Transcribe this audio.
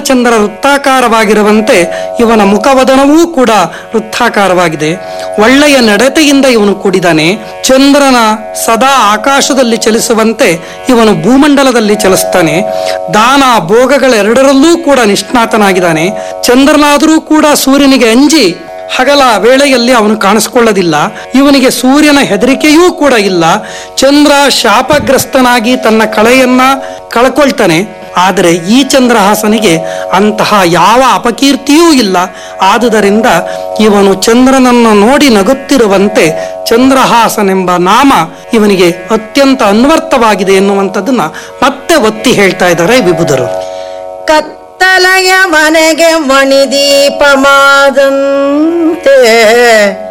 ಪೂರ್ಣಚಂದ್ರ ವೃತ್ತಾಕಾರವಾಗಿರುವಂತೆ ಇವನ ಮುಖವದನವೂ ಕೂಡ ವೃತ್ತಾಕಾರವಾಗಿದೆ ಒಳ್ಳೆಯ ನಡತೆಯಿಂದ ಇವನು ಕೂಡಿದಾನೆ ಚಂದ್ರನ ಸದಾ ಆಕಾಶದಲ್ಲಿ ಚಲಿಸುವಂತೆ ಇವನು ಭೂಮಂಡಲದಲ್ಲಿ ಚಲಿಸ್ತಾನೆ ದಾನ ಭೋಗಗಳೆರಡರಲ್ಲೂ ಕೂಡ ನಿಷ್ಣಾತನಾಗಿದ್ದಾನೆ ಚಂದ್ರನಾದರೂ ಕೂಡ ಸೂರ್ಯನಿಗೆ ಅಂಜಿ ಹಗಲ ವೇಳೆಯಲ್ಲಿ ಅವನು ಕಾಣಿಸ್ಕೊಳ್ಳೋದಿಲ್ಲ ಇವನಿಗೆ ಸೂರ್ಯನ ಹೆದರಿಕೆಯೂ ಕೂಡ ಇಲ್ಲ ಚಂದ್ರ ಶಾಪಗ್ರಸ್ತನಾಗಿ ತನ್ನ ಕಳೆಯನ್ನ ಕಳ್ಕೊಳ್ತಾನೆ ಆದರೆ ಈ ಚಂದ್ರಹಾಸನಿಗೆ ಅಂತಹ ಯಾವ ಅಪಕೀರ್ತಿಯೂ ಇಲ್ಲ ಆದುದರಿಂದ ಇವನು ಚಂದ್ರನನ್ನು ನೋಡಿ ನಗುತ್ತಿರುವಂತೆ ಚಂದ್ರಹಾಸನೆಂಬ ನಾಮ ಇವನಿಗೆ ಅತ್ಯಂತ ಅನ್ವರ್ಥವಾಗಿದೆ ಎನ್ನುವಂಥದ್ದನ್ನ ಮತ್ತೆ ಒತ್ತಿ ಹೇಳ್ತಾ ಇದ್ದಾರೆ ವಿಭುಧರು ಕತ್ತಲೆಯ ಮನೆಗೆ ಮಣಿದೀಪ ಮಾದಂತೆ